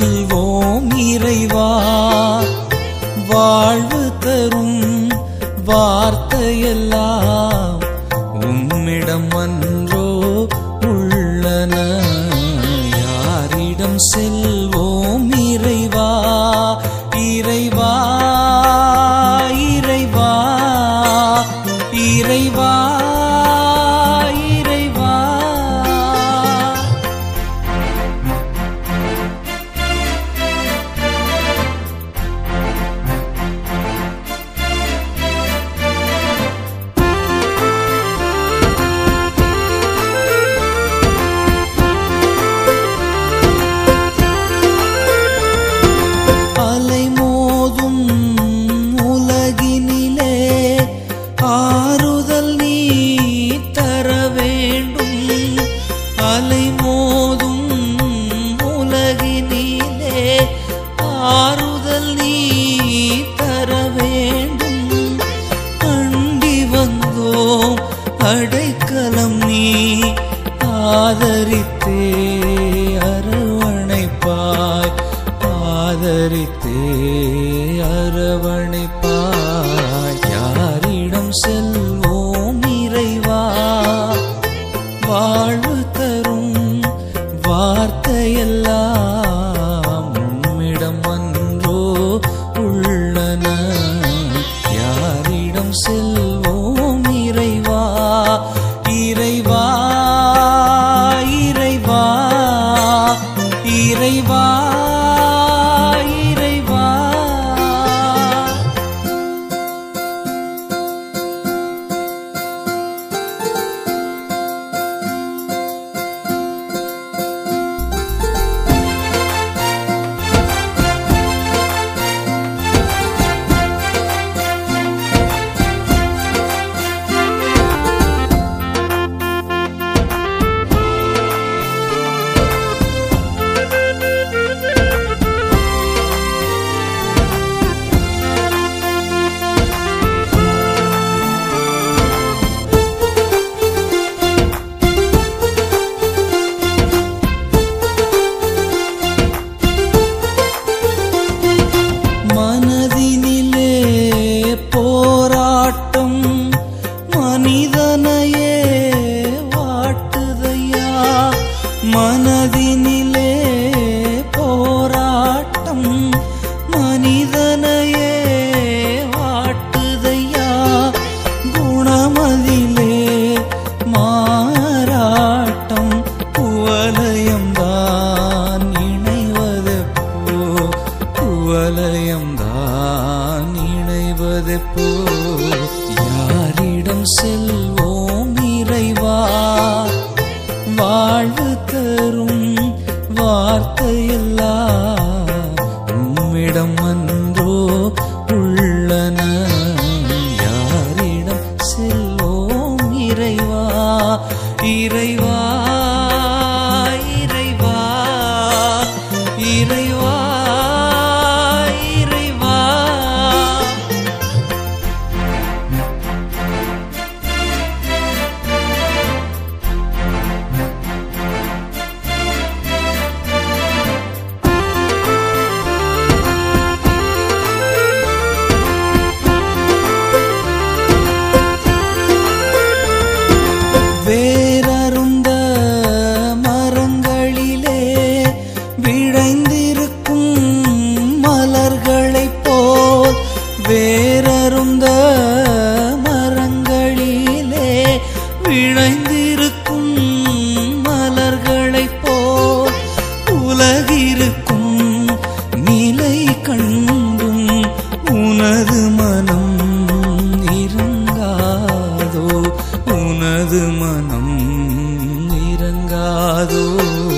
செல்வோம் இறைவா வாழ்வு தரும் வார்த்தையெல்லாம் உம்மிடம் அன்றோ உள்ளன யாரிடம் செல்வோம் இறைவா இறைவா இறைவா இறைவா இறைவா அலை மோதும் உலகினிலே ஆறுதல் நீ தர வேண்டும் அலை மோதும் உலகினிலே ஆறுதல் நீ தர வேண்டும் அண்டி வந்தோம் அடைக்கலம் நீ ஆதரித்தே அரவணைப்பாய் ஆதரித்தே அரவணைப்பாய் யாரிடம் செல்வோம் இறைவா வாழ்வு தரும் வார்த்தையெல்லாம் உம்மிடம் அன்றோ உள்ளன யாரிடம் செல்வோம் இறைவா இறைவா இறைவா இறைவா இறைவா மனதினிலே போராட்டம் மனிதனையே வாட்டுதையா மனதினிலே போராட்டம் மனிதனையே வாட்டுதையா குணமதிலே மாறாட்டம் குவலயம்தான் இணைவதெப்போ குவலயம்தான் இணைவதெப்போ யாரிடம் செல்வோம் இறைவா வாழ்வு தரும் வார்த்தையெல்லாம் உம்மிடம் அன்றோ உள்ளன யாரிடம் செல்வோம் இறைவா இறைவா இறைவா இறைவா இறைவா வேரருந்த மரங்களிலே விழைந்திருக்கும் மலர்களைப் போல் வேரருந்த மரங்களிலே விழைந்திருக்கும் மலர்களைப் போல் உலகிருக்கும் நிலை கண்டும் உனது மனம் இறங்காதோ உனது மனம் இறங்காதோ